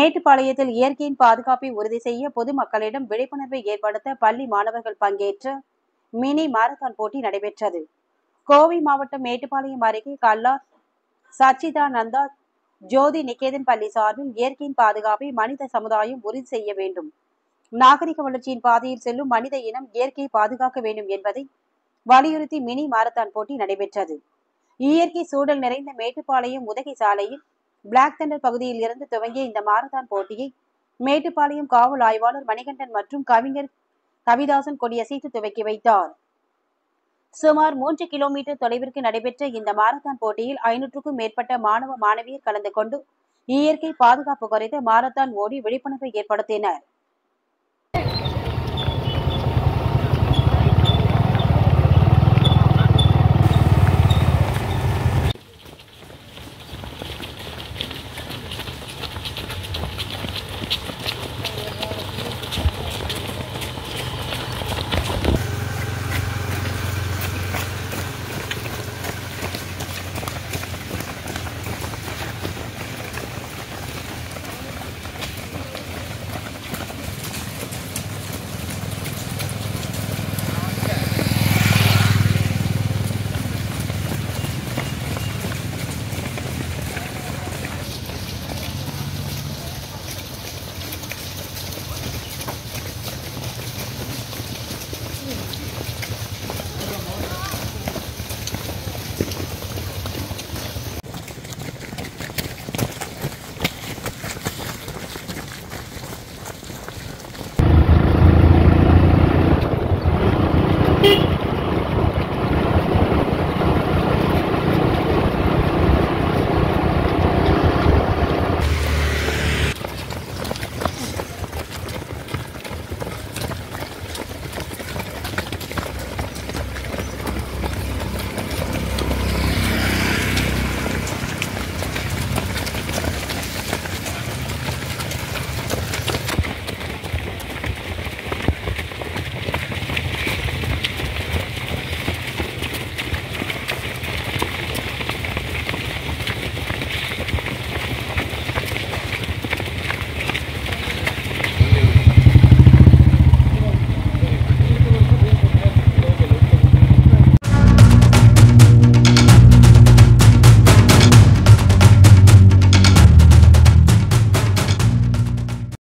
மேட்டுப்பாளையத்தில் இயற்கையின் பாதுகாப்பை உறுதி செய்ய பொதுமக்களிடம் விழிப்புணர்வை ஏற்படுத்த பள்ளி மாணவர்கள் பங்கேற்ற மினி மாரத்தான் போட்டி நடைபெற்றது கோவை மாவட்டம் மேட்டுப்பாளையம் அருகே கல்லார் சச்சிதானந்தா ஜோதி நிகேதன் பள்ளி சார்பில் இயற்கையின் பாதுகாப்பை மனித சமுதாயம் உறுதி செய்ய வேண்டும் நாகரிக வளர்ச்சியின் பாதையில் செல்லும் மனித இனம் இயற்கையை பாதுகாக்க வேண்டும் என்பதை வலியுறுத்தி மினி மாரத்தான் போட்டி நடைபெற்றது இயற்கை சூழல் நிறைந்த மேட்டுப்பாளையம் உதகை சாலையில் பிளாக் தண்டர் பகுதியில் இருந்து துவங்கிய இந்த மாரத்தான் போட்டியை மேட்டுப்பாளையம் காவல் ஆய்வாளர் மணிகண்டன் மற்றும் கவிஞர் கவிதாசன் கொடியசைத்து துவக்கி வைத்தார் சுமார் மூன்று கிலோமீட்டர் தொலைவிற்கு நடைபெற்ற இந்த மாரத்தான் போட்டியில் ஐநூற்றுக்கும் மேற்பட்ட மாணவ மாணவியர் கலந்து கொண்டு இயற்கை பாதுகாப்பு குறித்து மாரத்தான் ஓடி விழிப்புணர்வை ஏற்படுத்தினர்